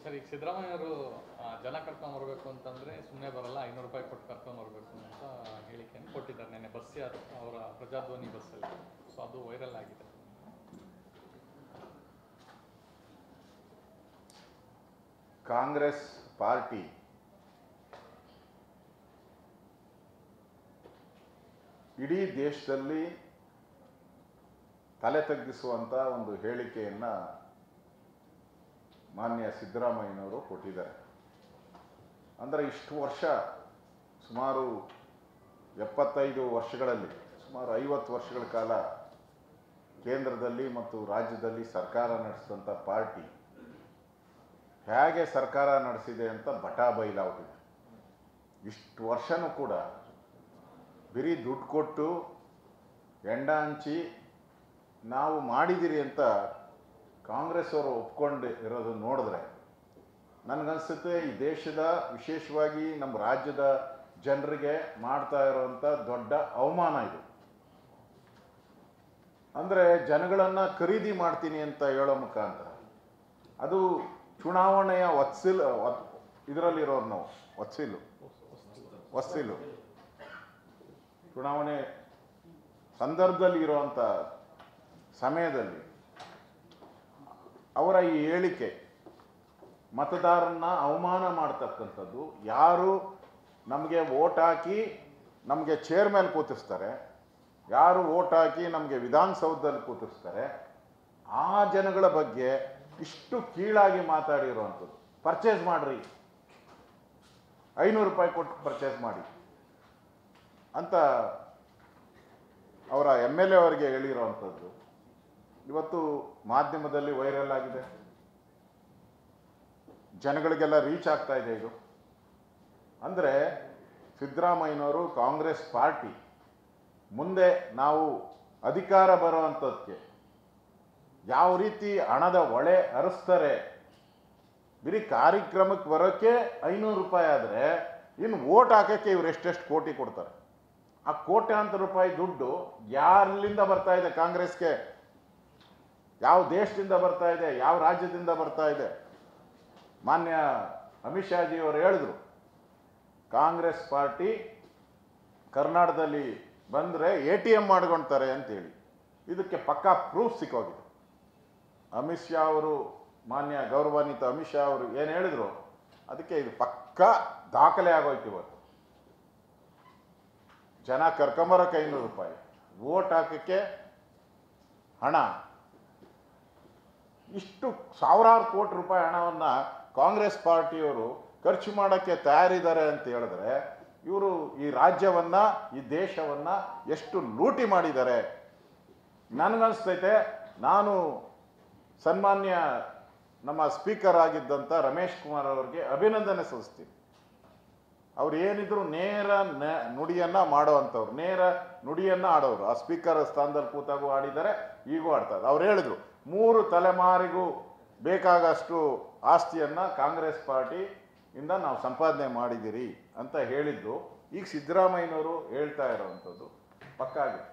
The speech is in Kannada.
ಸರ್ ಈಗ ಸಿದ್ದರಾಮಯ್ಯವರು ಆ, ಜನ ಕರ್ಕೊಂಡ್ ಬರ್ಬೇಕು ಅಂತಂದ್ರೆ ಸುಮ್ಮನೆ ಬರಲ್ಲ ಐನೂರು ರೂಪಾಯಿ ಕೊಟ್ಟು ಕರ್ಕೊಂಡ್ ಬರ್ಬೇಕು ಅಂತ ಹೇಳಿಕೆಯನ್ನು ಕೊಟ್ಟಿದ್ದಾರೆ ನೆನ್ನೆ ಬಸ್ ಯಾರು ಅವರ ಪ್ರಜಾಧ್ವನಿ ಬಸ್ಸಲ್ಲಿ ಸೊ ಅದು ವೈರಲ್ ಆಗಿದೆ ಕಾಂಗ್ರೆಸ್ ಪಾರ್ಟಿ ಇಡೀ ದೇಶದಲ್ಲಿ ತಲೆ ತಗ್ಗಿಸುವಂಥ ಒಂದು ಹೇಳಿಕೆಯನ್ನು ಮಾನ್ಯ ಸಿದ್ದರಾಮಯ್ಯನವರು ಕೊಟ್ಟಿದ್ದಾರೆ ಅಂದರೆ ಇಷ್ಟು ವರ್ಷ ಸುಮಾರು ಎಪ್ಪತ್ತೈದು ವರ್ಷಗಳಲ್ಲಿ ಸುಮಾರು ಐವತ್ತು ವರ್ಷಗಳ ಕಾಲ ಕೇಂದ್ರದಲ್ಲಿ ಮತ್ತು ರಾಜ್ಯದಲ್ಲಿ ಸರ್ಕಾರ ನಡೆಸಿದಂಥ ಪಾರ್ಟಿ ಹೇಗೆ ಸರ್ಕಾರ ನಡೆಸಿದೆ ಅಂತ ಬಟಾ ಬಯಲಾಗ್ತಿದೆ ಇಷ್ಟು ವರ್ಷನೂ ಕೂಡ ಬರೀ ದುಡ್ಡು ಕೊಟ್ಟು ಎಂಡ ಹಂಚಿ ನಾವು ಮಾಡಿದಿರಿ ಅಂತ ಕಾಂಗ್ರೆಸ್ ಅವರು ಒಪ್ಕೊಂಡು ಇರೋದು ನೋಡಿದ್ರೆ ನನಗನ್ಸುತ್ತೆ ಈ ದೇಶದ ವಿಶೇಷವಾಗಿ ನಮ್ಮ ರಾಜ್ಯದ ಜನರಿಗೆ ಮಾಡ್ತಾ ಇರೋವಂಥ ದೊಡ್ಡ ಅವಮಾನ ಇದು ಅಂದರೆ ಜನಗಳನ್ನು ಖರೀದಿ ಮಾಡ್ತೀನಿ ಅಂತ ಹೇಳೋ ಮುಖಾಂತರ ಅದು ಚುನಾವಣೆಯ ವತ್ಸಿಲ್ ಇದರಲ್ಲಿರೋರು ನಾವು ವತ್ಸಿಲು ವಸ್ತಿಲು ಚುನಾವಣೆ ಸಂದರ್ಭದಲ್ಲಿ ಇರುವಂಥ ಸಮಯದಲ್ಲಿ ಅವರ ಈ ಹೇಳಿಕೆ ಮತದಾರನ್ನ ಅವಮಾನ ಮಾಡ್ತಕ್ಕಂಥದ್ದು ಯಾರು ನಮಗೆ ವೋಟ್ ಹಾಕಿ ನಮಗೆ ಚೇರ್ ಮೇಲೆ ಕೂತಿಸ್ತಾರೆ ಯಾರು ವೋಟ್ ಹಾಕಿ ನಮಗೆ ವಿಧಾನಸೌಧದಲ್ಲಿ ಕೂತಿಸ್ತಾರೆ ಆ ಜನಗಳ ಬಗ್ಗೆ ಇಷ್ಟು ಕೀಳಾಗಿ ಮಾತಾಡಿರುವಂಥದ್ದು ಪರ್ಚೇಸ್ ಮಾಡ್ರಿ ಐನೂರು ರೂಪಾಯಿ ಕೊಟ್ಟು ಪರ್ಚೇಸ್ ಮಾಡಿ ಅಂತ ಅವರ ಎಮ್ ಎಲ್ ಎ ಅವರಿಗೆ ಹೇಳಿರೋವಂಥದ್ದು ಇವತ್ತು ಮಾಧ್ಯಮದಲ್ಲಿ ವೈರಲ್ ಆಗಿದೆ ಜನಗಳಿಗೆಲ್ಲ ರೀಚ್ ಆಗ್ತಾ ಇದೆ ಇದು ಅಂದರೆ ಸಿದ್ದರಾಮಯ್ಯನವರು ಕಾಂಗ್ರೆಸ್ ಪಾರ್ಟಿ ಮುಂದೆ ನಾವು ಅಧಿಕಾರ ಬರುವಂಥದ್ದಕ್ಕೆ ಯಾವ ರೀತಿ ಹಣದ ಒಳೆ ಹರಿಸ್ತಾರೆ ಬರೀ ಕಾರ್ಯಕ್ರಮಕ್ಕೆ ಬರೋಕ್ಕೆ ಐನೂರು ರೂಪಾಯಿ ಆದರೆ ಇನ್ನು ಓಟ್ ಹಾಕೋಕ್ಕೆ ಇವ್ರು ಎಷ್ಟೆಷ್ಟು ಕೋಟಿ ಕೊಡ್ತಾರೆ ಆ ಕೋಟ್ಯಾಂತರ ರೂಪಾಯಿ ದುಡ್ಡು ಯಾರಲ್ಲಿಂದ ಬರ್ತಾ ಇದೆ ಕಾಂಗ್ರೆಸ್ಗೆ ಯಾವ ದೇಶದಿಂದ ಬರ್ತಾ ಇದೆ ಯಾವ ರಾಜ್ಯದಿಂದ ಬರ್ತಾ ಇದೆ ಮಾನ್ಯ ಅಮಿತ್ ಶಾಜಿ ಅವರು ಹೇಳಿದ್ರು ಕಾಂಗ್ರೆಸ್ ಪಾರ್ಟಿ ಕರ್ನಾಟಕದಲ್ಲಿ ಬಂದರೆ ಎ ಟಿ ಎಮ್ ಮಾಡ್ಕೊಳ್ತಾರೆ ಅಂತೇಳಿ ಇದಕ್ಕೆ ಪಕ್ಕಾ ಪ್ರೂಫ್ ಸಿಕ್ಕೋಗಿದೆ ಅಮಿತ್ ಶಾ ಅವರು ಮಾನ್ಯ ಗೌರವಾನ್ವಿತ ಅಮಿತ್ ಶಾ ಅವರು ಏನು ಹೇಳಿದ್ರು ಅದಕ್ಕೆ ಇದು ಪಕ್ಕಾ ದಾಖಲೆ ಆಗೋಯ್ತು ಇವತ್ತು ಜನ ಕರ್ಕೊಂಬರಕ್ಕೆ ಐನೂರು ರೂಪಾಯಿ ವೋಟ್ ಹಾಕೋಕ್ಕೆ ಹಣ ಇಷ್ಟು ಸಾವಿರಾರು ಕೋಟಿ ರೂಪಾಯಿ ಹಣವನ್ನು ಕಾಂಗ್ರೆಸ್ ಪಾರ್ಟಿಯವರು ಖರ್ಚು ಮಾಡೋಕ್ಕೆ ತಯಾರಿದ್ದಾರೆ ಅಂತ ಹೇಳಿದ್ರೆ ಇವರು ಈ ರಾಜ್ಯವನ್ನು ಈ ದೇಶವನ್ನು ಎಷ್ಟು ಲೂಟಿ ಮಾಡಿದ್ದಾರೆ ನನಗನ್ಸ್ತೈತೆ ನಾನು ಸನ್ಮಾನ್ಯ ನಮ್ಮ ಸ್ಪೀಕರ್ ಆಗಿದ್ದಂಥ ರಮೇಶ್ ಕುಮಾರ್ ಅವರಿಗೆ ಅಭಿನಂದನೆ ಸಲ್ಲಿಸ್ತೀನಿ ಅವ್ರು ಏನಿದ್ರು ನೇರ ನ- ನುಡಿಯನ್ನ ಮಾಡುವಂಥವ್ರು ನೇರ ನುಡಿಯನ್ನ ಆಡೋರು ಆ ಸ್ಪೀಕರ್ ಸ್ಥಾನದಲ್ಲಿ ಕೂತಾಗೂ ಆಡಿದ್ದಾರೆ ಈಗೂ ಆಡ್ತಾರೆ ಅವ್ರು ಹೇಳಿದ್ರು ಮೂರು ತಲೆಮಾರಿಗೂ ಬೇಕಾಗಷ್ಟು ಆಸ್ತಿಯನ್ನ ಕಾಂಗ್ರೆಸ್ ಪಾರ್ಟಿ ಇಂದ ನಾವು ಸಂಪಾದನೆ ಮಾಡಿದಿರಿ ಅಂತ ಹೇಳಿದ್ದು ಈಗ ಸಿದ್ದರಾಮಯ್ಯನವರು ಹೇಳ್ತಾ ಇರೋವಂಥದ್ದು ಪಕ್ಕಾಗಿ